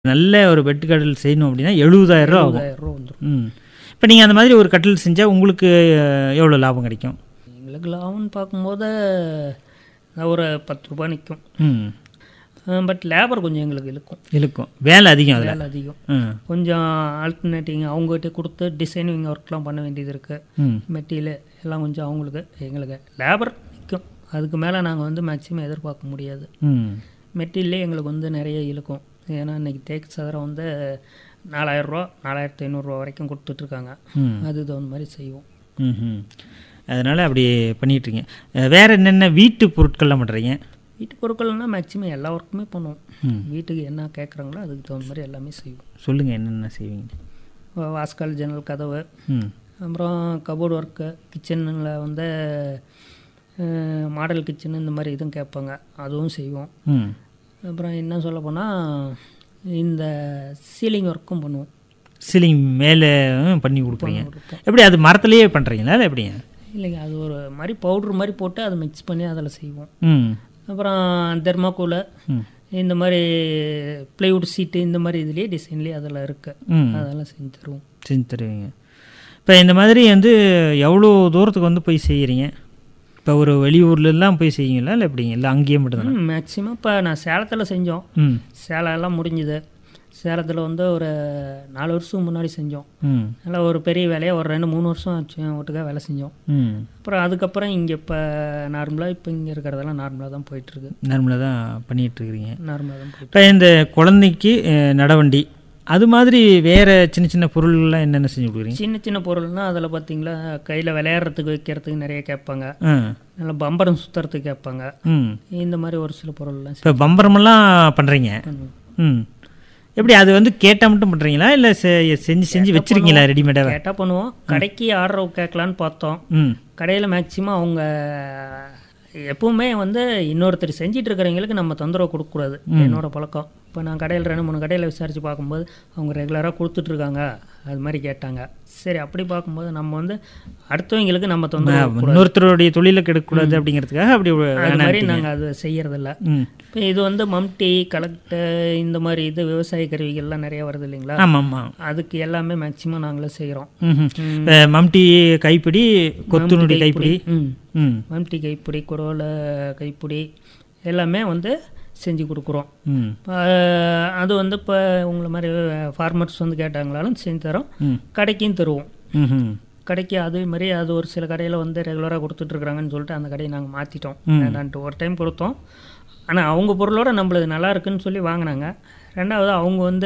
நல்ல ஒரு பெட் கட்டில் செய்யணும் அப்படின்னா எழுபதாயிரம் ரூபா ஆகும் எழுபதாயிரம் ரூபா வந்துடும் ம் இப்போ நீங்கள் அந்த மாதிரி ஒரு கட்டில் செஞ்சால் உங்களுக்கு எவ்வளோ லாபம் கிடைக்கும் எங்களுக்கு லாபம்னு பார்க்கும்போது நான் ஒரு பத்து ரூபாய் நிற்கும் ம் பட் லேபர் கொஞ்சம் எங்களுக்கு இழுக்கும் இழுக்கும் வேலை அதிகம் அதில் வேலை அதிகம் ம் கொஞ்சம் ஆல்டர்னேட்டிங் அவங்ககிட்ட கொடுத்து டிசைனிங் ஒர்க்லாம் பண்ண வேண்டியது இருக்குது ம் மெட்டீரியல் எல்லாம் கொஞ்சம் அவங்களுக்கு எங்களுக்கு லேபர் நிற்கும் அதுக்கு மேலே நாங்கள் வந்து மேக்ஸிமம் எதிர்பார்க்க முடியாது ம் மெட்டீரியலே எங்களுக்கு வந்து நிறைய இழுக்கும் ஏன்னா இன்றைக்கி தேக்கு சதுரம் வந்து நாலாயிரரூவா நாலாயிரத்தி ஐநூறுரூவா வரைக்கும் கொடுத்துட்ருக்காங்க ம் அது தகுந்த மாதிரி செய்வோம் ம் அதனால் அப்படி பண்ணிகிட்ருக்கீங்க வேறு என்னென்ன வீட்டு பொருட்கள்லாம் பண்ணுறீங்க வீட்டு பொருட்கள்னா மேக்ஸிமம் எல்லா ஒர்க்குமே பண்ணுவோம் ம் வீட்டுக்கு என்ன கேட்குறாங்களோ அதுக்கு தகுந்த மாதிரி எல்லாமே செய்வோம் சொல்லுங்கள் என்னென்ன செய்வீங்க வா- வாஸ்கால் ஜன்னல் கதவு ம் அப்புறம் கபோர்டு ஒர்க்கு கிச்சனில் வந்து மாடல் கிச்சன் இந்த மாதிரி இதுவும் கேட்பாங்க அதுவும் செய்வோம் ம் அப்புறம் என்ன சொல்ல போனால் இந்த சீலிங் ஒர்க்கும் பண்ணுவோம் சீலிங் மேலே பண்ணி கொடுப்பீங்க கொடுப்போம். எப்படி அது மரத்துலேயே பண்ணுறீங்களா இல்லை எப்படிங்க இல்லைங்க அது ஒரு மாதிரி பவுட்ரு மாதிரி போட்டு அதை மிக்ஸ் பண்ணி அதில் செய்வோம் ம் அப்புறம் தெர்மாக்கோலு ம் இந்த மாதிரி ப்ளைவுட் சீட்டு இந்த மாதிரி இதுலேயே டிசைன்லேயே அதில் இருக்குது ம் அதெல்லாம் செஞ்சு தருவோம் செஞ்சு தருவீங்க இப்போ இந்த மாதிரி வந்து எவ்வளோ தூரத்துக்கு வந்து போய் செய்கிறீங்க இப்போ ஒரு வெளியூர்லலாம் போய் செய்வீங்களா இல்லை எப்படிங்க இல்லை அங்கேயே மட்டும்தானே மேக்ஸிமம் இப்போ நான் சேலத்தில் செஞ்சோம் ம் சேலம் எல்லாம் முடிஞ்சுது சேலத்தில் வந்து ஒரு நாலு வருஷம் முன்னாடி செஞ்சோம் ம் நல்லா ஒரு பெரிய வேலையை ஒரு ரெண்டு மூணு வருஷம் ஆச்சு ஒட்டுக்காக வேலை செஞ்சோம் ம் அப்புறம் அதுக்கப்புறம் இங்கே இப்போ நார்மலாக இப்போ இங்கே இருக்கிறதெல்லாம் நார்மலாக தான் போயிட்டுருக்கு நார்மலாக தான் பண்ணிகிட்ருக்கிறீங்க நார்மலாக தான் போயிட்டு இப்போ இந்த குழந்தைக்கு அஹ், நடவண்டி அது மாதிரி வேறு சின்ன சின்ன பொருள்லாம் என்னென்ன செஞ்சு கொடுக்குறீங்க சின்ன சின்ன பொருள்னா அதில் பார்த்தீங்களா கையில் விளையாடுறதுக்கு வைக்கிறதுக்கு நிறைய கேட்பாங்க ஆ நல்லா பம்பரம் சுற்றுறதுக்கு கேட்பாங்க ம் இந்த மாதிரி ஒரு சில பொருள்லாம் இப்போ பம்பரமெல்லாம் பண்ணுறீங்க பண்ணுவோம். ம் எப்படி அது வந்து கேட்டால் மட்டும் பண்ணுறீங்களா இல்லை செஞ்சு செஞ்சு வச்சுருக்கீங்களா ரெடிமேடாக கேட்டால் பண்ணுவோம் கடைக்கு ஆர்டர் கேட்கலான்னு பார்த்தோம் ம் கடையில் மேக்ஸிமம் அவங்க எப்பவுமே வந்து இன்னொருத்தர் செஞ்சிட்டு இருக்கிறவங்களுக்கு நம்ம தொந்தரவு கொடுக்கக்கூடாது என்னோட பழக்கம் இப்போ நான் கடையில் ரெண்டு மூணு கடையில் விசாரித்து பார்க்கும்போது அவங்க ரெகுலராக கொடுத்துட்ருக்காங்க அது மாதிரி கேட்டாங்க சரி அப்படி பார்க்கும்போது நம்ம வந்து அடுத்தவங்களுக்கு நம்ம தொந்தரவு இன்னொருத்தருடைய தொழிலை கெடுக்கக்கூடாது அப்படிங்கிறதுக்காக அப்படி ஒரு- அது மாதிரி நாங்கள் அதை செய்யறதில்ல ம் இப்போ இது வந்து மம்டி கலெக்டர் இந்த மாதிரி இது விவசாய கருவிகள்லாம் நிறைய வருது இல்லைங்களா ஆமாம் ஆமாம் அதுக்கு எல்லாமே மேக்ஸிமம் நாங்களே செய்கிறோம் ம் மம்டி கைப்பிடி கொத்துனுடைய கைப்பிடி ம் ம் மம்டி கைப்பிடி குரோல கைப்பிடி எல்லாமே வந்து செஞ்சு கொடுக்குறோம் ம் இப்போ அது வந்து இப்போ உங்களை மாதிரி ஃபார்மர்ஸ் வந்து கேட்டாங்களாலும் செஞ்சு தரோம் ம் கடைக்கும் தருவோம் ம் கடைக்கு அதே மாதிரி அது ஒரு சில கடையில் வந்து ரெகுலராக கொடுத்துட்ருக்குறாங்கன்னு சொல்லிட்டு அந்த கடையை நாங்கள் மாற்றிட்டோம் வேண்டான்ட்டு ஒரு டைம் கொடுத்தோம் ஆனால் அவங்க பொருளோட நம்மளது நல்லா இருக்குன்னு சொல்லி வாங்கினாங்க ரெண்டாவது அவங்க வந்து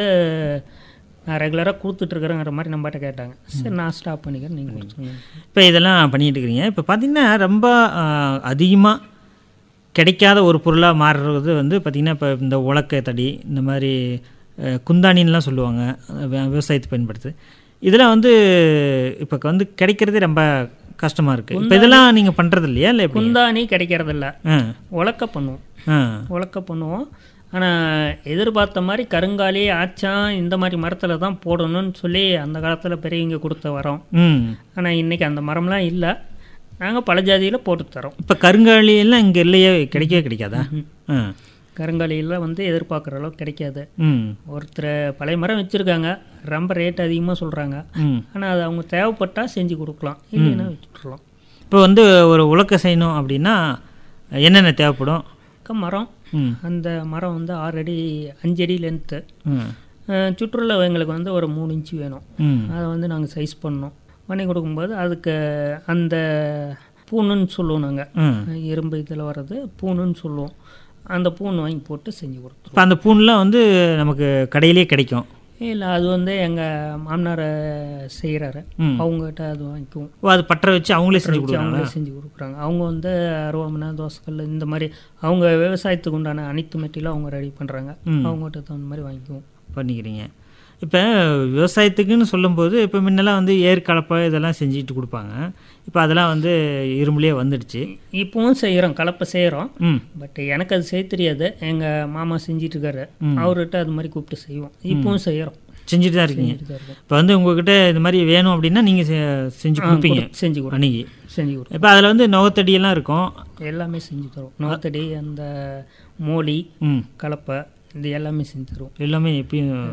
நான் ரெகுலராக கொடுத்துட்ருக்குறேங்கிற மாதிரி நம்மகிட்ட கேட்டாங்க சரி நான் ஸ்டாப் பண்ணிக்கிறேன் நீங்கள் கொடுத்துருங்க இப்போ இதெல்லாம் பண்ணிட்டு இருக்கிறீங்க இப்போ பார்த்தீங்கன்னா ரொம்ப அதிகமாக கிடைக்காத ஒரு பொருளாக மாறுறது வந்து பார்த்திங்கன்னா இப்போ இந்த உலக்க தடி இந்த மாதிரி அஹ், குந்தாணின்லாம் சொல்லுவாங்க வி- விவசாயத்தை பயன்படுத்து இதெல்லாம் வந்து இப்போ வந்து கிடைக்கிறதே ரொம்ப கஷ்டமாக இருக்குது இப்போ இதெல்லாம் நீங்கள் பண்ணுறது இல்லையா இல்லை எப்படி குந்தாணி கிடைக்கிறதில்ல ஆ உலக்க பண்ணுவோம் ஆ உலக்க பண்ணுவோம் ஆனால் எதிர்பார்த்த மாதிரி கருங்காலி ஆச்சான் இந்த மாதிரி மரத்தில் தான் போடணும்னு சொல்லி அந்த காலத்தில் பெரியவங்க கொடுத்த வரோம் ம் ஆனால் இன்றைக்கி அந்த மரம்லாம் இல்லை நாங்கள் பல ஜாதியில் போட்டு தரோம் இப்போ கருங்காலி எல்லாம் இங்கே இல்லையே கிடைக்கவே கிடைக்காதா ஆ கருங்காலியில் வந்து எதிர்பார்க்குற அளவுக்கு கிடைக்காது ம் ஒருத்தர் பழைய மரம் வச்சுருக்காங்க ரொம்ப ரேட் அதிகமாக சொல்கிறாங்க ம் ஆனால் அது அவங்க தேவைப்பட்டால் செஞ்சு கொடுக்கலாம் இல்லைன்னா விட்டுறலாம் இப்போ வந்து ஒரு உலக்க செய்யணும் அப்படின்னா என்னென்ன தேவைப்படும் அக்கா மரம் ம் அந்த மரம் வந்து ஆறு அடி அஞ்சு அடி லென்த்து ம் சுற்றுலா எங்களுக்கு வந்து ஒரு மூணு இன்ச்சு வேணும் ம் அதை வந்து நாங்கள் சைஸ் பண்ணோம் பண்ணி கொடுக்கும்போது அதுக்கு அந்த பூணுன்னு சொல்லுவோம் நாங்கள் ம் இரும்பு இதில் வர்றது பூணுன்னு சொல்லுவோம் அந்த பூன் வாங்கி போட்டு செஞ்சு கொடுத்துருவோம் இப்போ அந்த பூன்லாம் வந்து நமக்கு கடையிலே கிடைக்கும் இல்லை அது வந்து எங்கள் மாமனார் செய்கிறாரு ம். அவங்ககிட்ட அது வாங்கிக்குவோம் ஓ அது பற்ற வச்சு அவங்களே செஞ்சு வச்சு கொடுக்குறாங்க அவங்களே செஞ்சு கொடுக்குறாங்க அவங்க வந்து அருவாமனை தோசைக்கல் இந்த மாதிரி அவங்க விவசாயத்துக்கு உண்டான அனைத்து மெட்டீரியலும் அவங்க ரெடி பண்ணுறாங்க ம். அவங்ககிட்ட தகுந்த மாதிரி வாங்கிக்குவோம் பண்ணிக்கிறீங்க இப்போ விவசாயத்துக்குன்னு சொல்லும்போது இப்போ முன்னெல்லாம் வந்து ஏர் கலப்பை இதெல்லாம் செஞ்சுட்டு கொடுப்பாங்க இப்போ அதெல்லாம் வந்து இரும்புலேயே வந்துடுச்சு இப்பவும் செய்கிறோம் கலப்பை செய்கிறோம் ம் பட் எனக்கு அது செய்ய தெரியாது எங்கள் மாமா செஞ்சிட்டு இருக்காரு அவர்கிட்ட அது மாதிரி கூப்பிட்டு செய்வோம் இப்பவும் செய்கிறோம் செஞ்சுட்டு தான் இருக்கீங்க செஞ்சுட்டு தான் இருக்கோம். இப்போ வந்து உங்ககிட்ட இது மாதிரி வேணும் அப்படின்னா நீங்கள் செஞ்சு கொடுப்பீங்க செஞ்சு கொடுப்போம் அன்னைக்கு செஞ்சு கொடுப்போம் இப்போ அதில் வந்து நுகத்தடியெல்லாம் இருக்கும் எல்லாமே செஞ்சு தருவோம் நோத்தடி அந்த மோலி ம் கலப்பை இது எல்லாமே செஞ்சு தருவோம் எல்லாமே எப்பயும்